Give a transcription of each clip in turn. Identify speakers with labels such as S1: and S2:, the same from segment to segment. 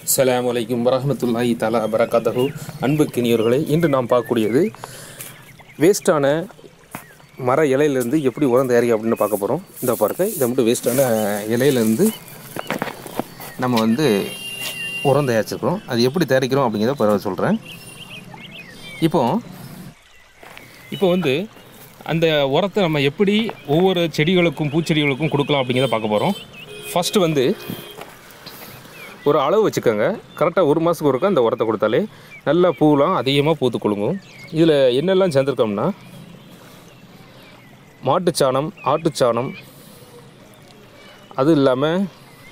S1: அஸ்ஸலாமு அலைக்கும் வரஹ்மத்துல்லாஹி தஆலா பரகாத்தஹு அன்புக்கினியர்களே இன்று நாம் பார்க்கக்கூடியது வேஸ்ட்டான மர இலையிலேருந்து எப்படி உரம் தயாரிக்க அப்படின்னு பார்க்க போகிறோம் இந்த பாருங்க இதை மட்டும் வேஸ்ட்டான இலையிலேருந்து நம்ம வந்து உரம் தயாரிச்சிருக்கிறோம் அது எப்படி தயாரிக்கிறோம் அப்படிங்கிறத பிறகு சொல்கிறேன் இப்போ இப்போ வந்து அந்த உரத்தை நம்ம எப்படி ஒவ்வொரு செடிகளுக்கும் பூச்செடிகளுக்கும் கொடுக்கலாம் அப்படிங்கிறத பார்க்க போகிறோம் ஃபஸ்ட்டு வந்து ஒரு அளவு வச்சுக்கோங்க கரெக்டாக ஒரு மாதத்துக்கு ஒருக்கா அந்த உரத்தை கொடுத்தாலே நல்லா பூலாம் அதிகமாக பூத்து குலுங்கும் இதில் என்னெல்லாம் சேர்ந்துருக்கோம்னா மாட்டுச்சாணம் ஆட்டுச்சாணம் அது இல்லாமல்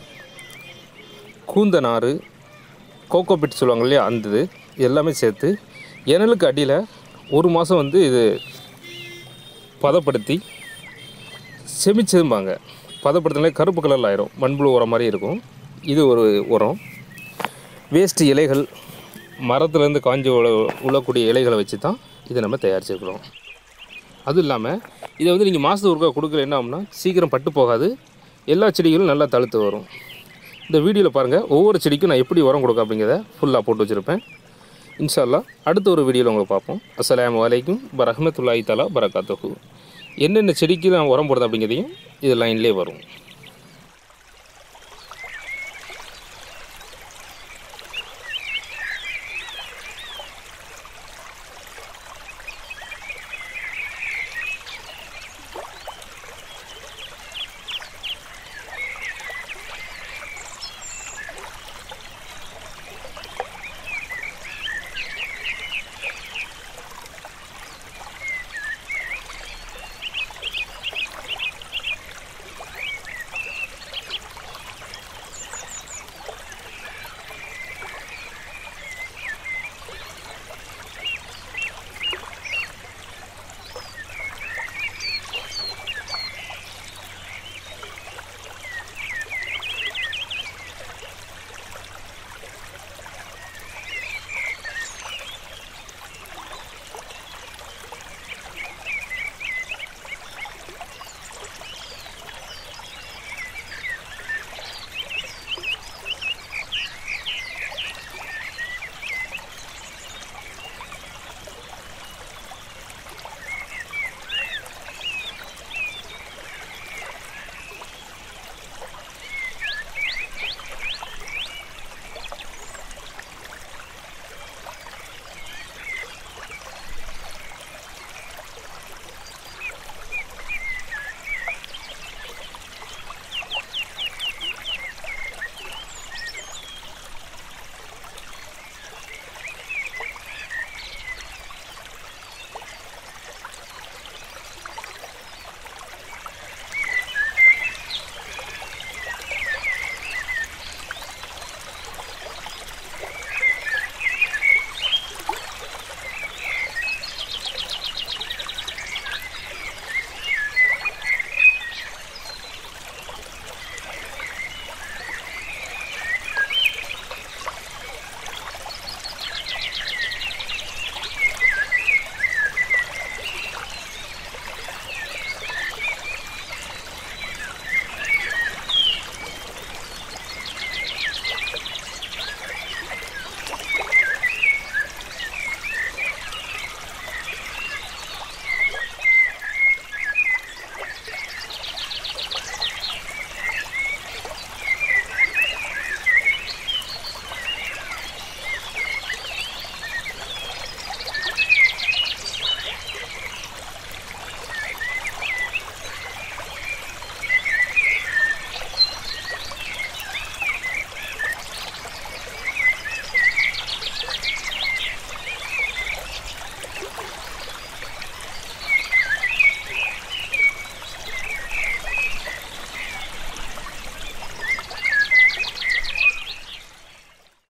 S1: கூந்தநாறு கோகோ பிட் சொல்லுவாங்க இல்லையா அந்த இது இது எல்லாமே சேர்த்து இணலுக்கு அடியில் ஒரு மாதம் வந்து இது பதப்படுத்தி செமிச்சதும்பாங்க பதப்படுத்தினாலே கருப்பு கலரில் ஆயிரும் மண்புழு உரம் மாதிரி இருக்கும் இது ஒரு உரம் வேஸ்ட் இலைகள் மரத்துலேருந்து காஞ்சி உள்ள உள்ளக்கூடிய இலைகளை வச்சு தான் இதை நம்ம தயாரிச்சிருக்கிறோம் அதுவும் இல்லாமல் இதை வந்து நீங்கள் மாதத்துக்கு ஒருக்கா கொடுக்கல என்ன ஆகும்னா சீக்கிரம் பட்டு போகாது எல்லா செடிகளும் நல்லா தழுத்து வரும் இந்த வீடியோவில் பாருங்கள் ஒவ்வொரு செடிக்கும் நான் எப்படி உரம் கொடுக்க அப்படிங்கிறத ஃபுல்லாக போட்டு வச்சுருப்பேன் இன்ஷா அல்லாஹ் அடுத்த ஒரு வீடியோவில் உங்களை பார்ப்போம் அஸ்ஸலாமு அலைக்கும் வரஹ்மத்துல்லாஹி தஆலா பரகாத்துஹு என்னென்ன செடிக்கு நான் உரம் போடுறது அப்படிங்கிறதையும் இது லைன்லேயே வரும்